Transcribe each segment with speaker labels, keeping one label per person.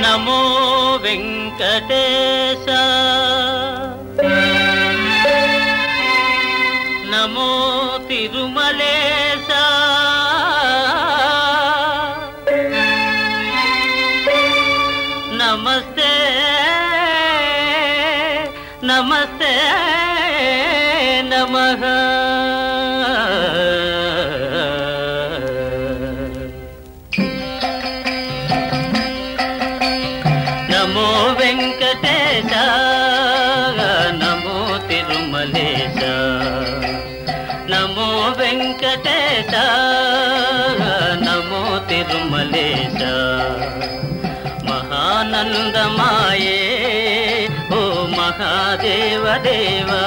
Speaker 1: నమో వెంకటేశ నమో తిరుమలేశ నమస్తే నమస్తే నమః నమో వెంకటేశ నమో తిరుమలేశ నమో వెంకటేశ నమో తిరుమలేశ మహానందమాయే ఓ మహాదేవ దేవా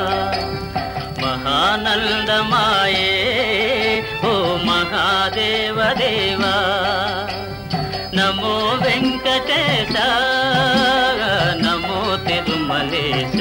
Speaker 1: మహానందమాయే ఓ మహాదేవ దేవా నమో వెంకటేశ నమో తిరుమలేశ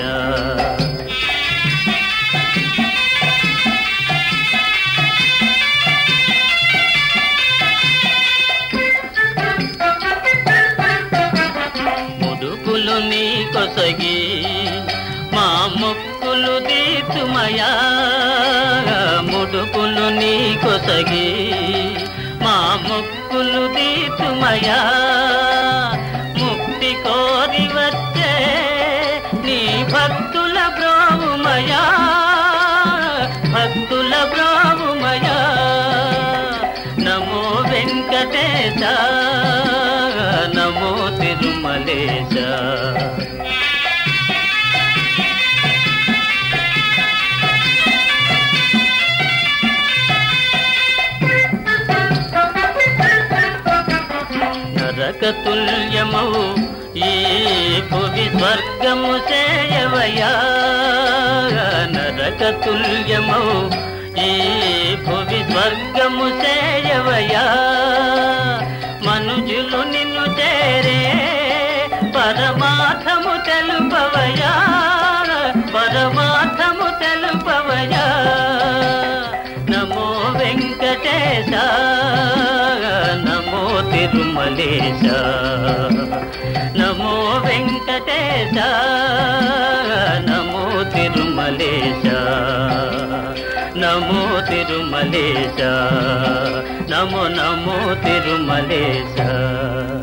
Speaker 1: ముడుపులు నీ కొసగి మా మొక్కులు తీర్చుమయా ముడుపులు నీ కొసగి మా మొక్కులు తీర్చుమయా ముక్తి కోరి వచ్చే నీ భక్తుల బ్రోమయా భక్తుల బ్రోమయా నమో వెంకటేశ నమో తిరుమలేశ నరక తుల్యమౌ ఈ భువి స్వర్గము చేయవయా నరక తుల్యమౌ ఈ భువి స్వర్గము చేయవయా మనుజులు నిన్ను చేరే పరమార్థము తెలుపవయా పరమార్థము తెలుపవయా నమో వెంకటేశ నమో తిరుమలేశ నమో వెంకటేశ నమో తిరుమలేశ నమో తిరుమలేశ నమో నమో తిరుమలేశ